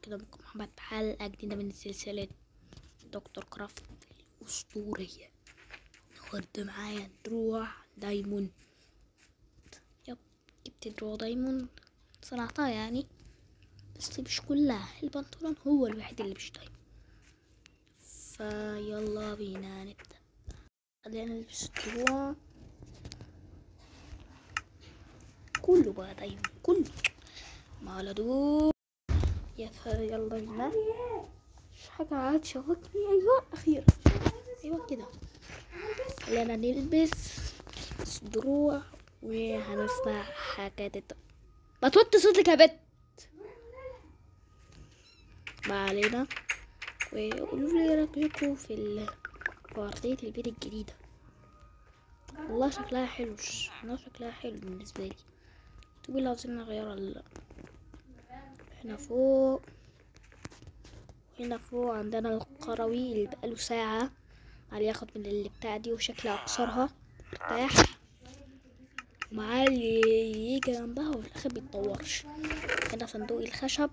كده بكم محمد بحلقة جديدة من سلسلة دكتور كرافت الأسطورية خد معايا دروع دايموند يب جبت دروع دايموند صنعتها يعني بس مش كلها البنطلون هو الوحيد اللي مش دايموند فيلا بينا نبدأ خلينا نلبس الدروع كله بقى دايموند كله ما لدول يا ف- يلا بينا مش حاجة عاد شوكني أيوة أخيرا أيوة كده خلينا نلبس دروع وهنسمع حاجات الت... ما توطي صوتك يا بت ما علينا وقولوا لي ايه رأيكم في ال... في أرضية البيت الجديدة والله شكلها حلو والله شكلها حلو بالنسبة لي تقول لو عاوزين نغيرها ولا لأ هنا فوق هنا فوق عندنا القروي اللي بقاله ساعة علي ياخد من اللي بتاع دي وشكل أكسرها ارتاح ومعاه اللي يجي جنبها وفي الآخر بيتطورش هنا صندوق الخشب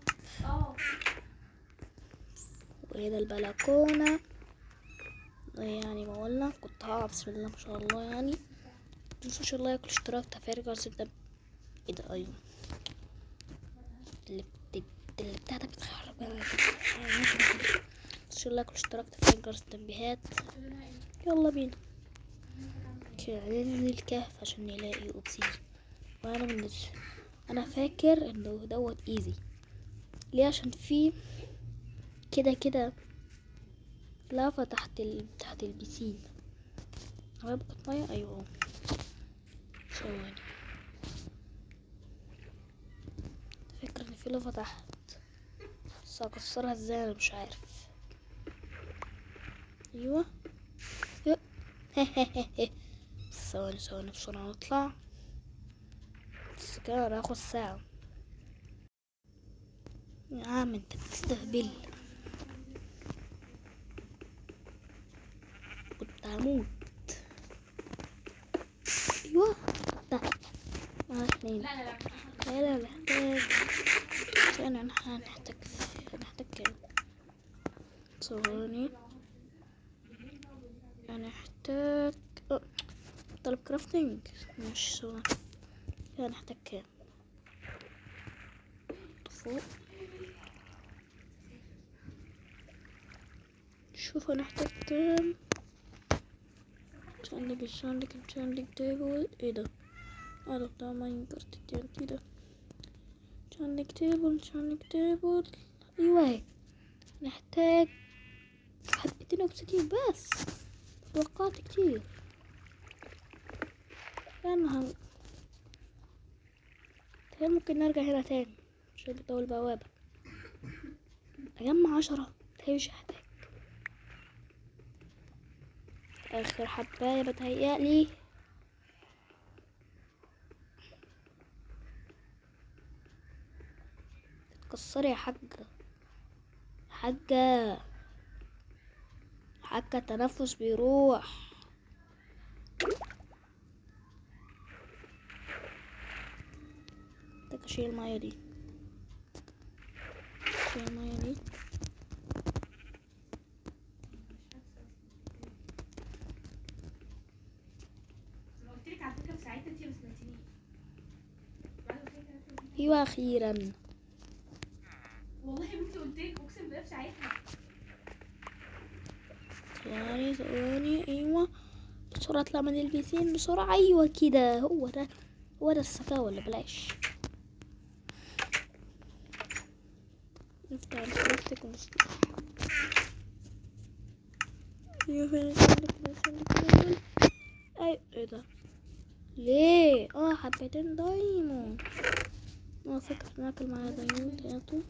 وهنا البلكونة يعني ما قلنا كنت هقع بسم الله ما شاء الله يعني متنسوش اللايك والاشتراك تفعيل جرس الدب ايه ده ايوه اللي بت... اللي بتاع ده بيتخرب متنسوش اللايك والاشتراك تفعيل جرس التنبيهات يلا بينا كده ننزل الكهف عشان نلاقي اوكسجين وانا من انا فاكر انه دوت ايزي ليه عشان في كده كده لافا تحت ال... تحت البسين هو يبقى مية ايوه ثواني فكرة ان في لافا تحت بس هكسرها ازاي انا مش عارف ايوه يب. ثواني ثواني بسرعة نطلع بس كده هناخد ساعة يا عم انت بتستهبل كنت هموت ايوه ده ما اتنين لا لا لا محتاج ثاني انا هنحتاج هنحتاج كام ثواني هنحتاج أه، طلب كرافتنج مش ثواني هنحتاج كام فوق شوف هنحتاج كام مش عندك مش عندك مش عندك تيبل ايه ده اه ده بتاع ماينكرافت التي ده مش عندك تيبل مش عندك تيبل ايوه نحتاج حبتين اوبسيديان بس توقعت كتير لانها تمام ممكن نرجع هنا تاني عشان بطول البوابة اجمع عشرة تهي مش هحتاج اخر حباية بتهيألي تتكسري يا حاجة حاجة حاجة التنفس بيروح محتاج اشيل المية دي اشيل المية دي انا قلت لك على فكره في ساعتها انت ما سمعتنيش بعد ما فكرة- ايوه اخيرا والله يا بنتي قلت لك اقسم بالله في ساعتها ثواني ثواني ايوه بسرعة اطلع من البيسين بسرعة ايوه كده هو ده هو ده الصفا ولا بلاش نفتح الكرافتك ونصنع ايوه فين عندك بس عندك دول اي ايه ده ليه اه حبيتين دايموند اه فكرة ناكل معايا دايموند هاتوا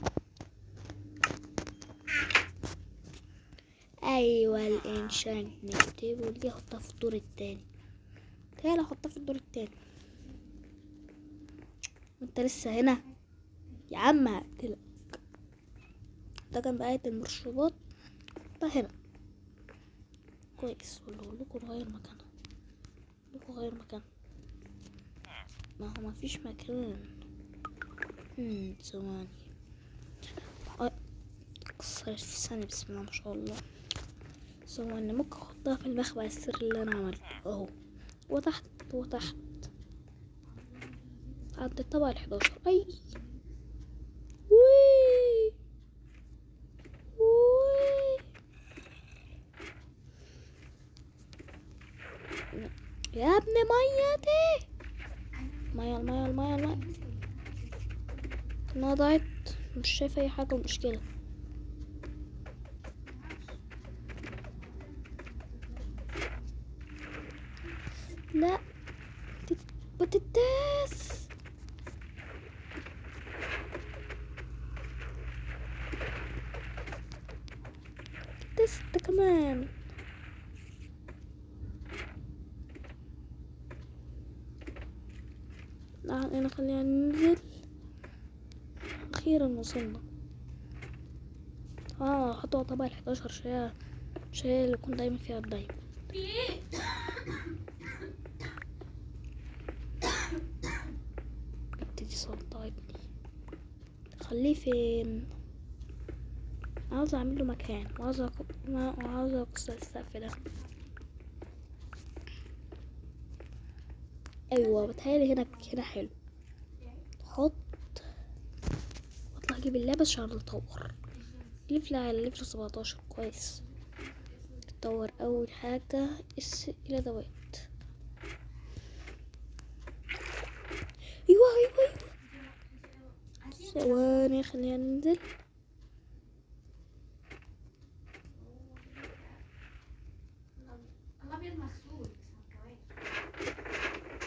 ايوه الانشانتمنت تيبل دي احطها في الدور التاني تعالى احطها في الدور التاني وانت لسه هنا يا عم هقتلك ده كان بقية المشروبات ده هنا كويس ولا اقول لكم نغير مكانها اقول لكم غير مكان ما هو مفيش مكان هم ثواني كسرت في ثانية بسم الله ما شاء الله بس هو انا ممكن احطها في المخبأ السري اللي انا عملته اهو وتحت وتحت عند الطبقة الحداشر اي وي وي يا ابن ميتي مية المية المية المية انا ضعت مش شايفة اي حاجة مشكلة لا تت- بتتاس تتاس انت كمان لا انا خلينا ننزل اخيرا وصلنا اه حطوا طبعا الحداشر شيء شيء اللي كنت دايما فيها دايما في ايه؟ ابتدي صوت ابني خليه فين عاوز اعمل له مكان وعاوز أك- وعاوز اكسر السقف ده ايوه بتهيألي هنا هنا حلو حط واطلع اجيب اللعبة عشان نطور ليفل على ليفل سبعتاشر كويس تطور اول حاجة اس الى دوات ايوه ايوه ايوه ثواني خلينا ننزل الابيض مغسول بس ما اتكوانش.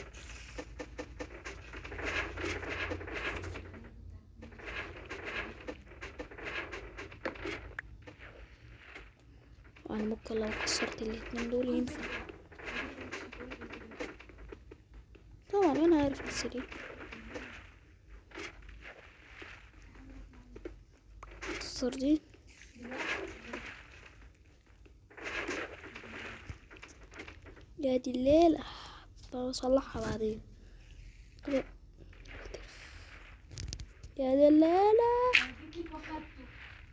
وانا ممكن لو كسرت الاتنين دول ينفع طبعا انا عارف السري كسر دي يا دي الليلة بصلحها بعدين كده. يا دي الليلة جيت لك واخدته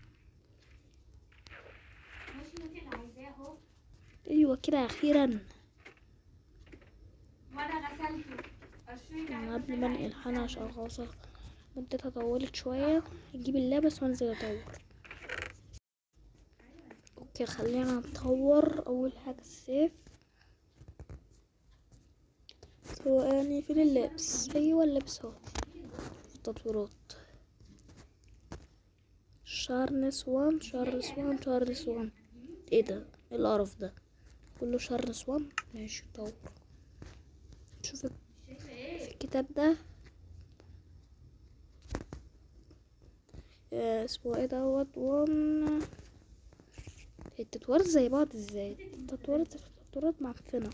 ماشي انت اللي عايزاه اهو ايوه كده اخيرا وانا غسلته اشوفك انا قبل ما انقل حنا عشان خلاص مدتها طولت شوية اجيب اللبس وانزل اطور اوكي خلينا نطور اول حاجة السيف ثواني فين اللبس ايوه اللبس اهو التطويرات شارنس وان شارنس وان شارنس وان ايه ده ايه القرف ده كله شارنس وان ماشي طور شوف في الكتاب ده آه، اسمه ايه دوت وان التطويرات زي بعض ازاي التطويرات التطويرات معفنة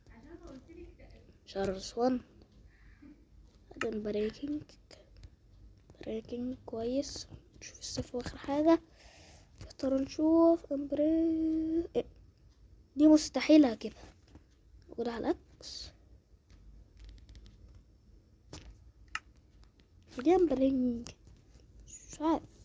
شارلز وان بعدين بريكنج بريكنج كويس نشوف السيف واخر حاجة يا ترى نشوف امبري إيه. دي مستحيل اجيبها موجودة على الاكس دي امبرينج مش عارف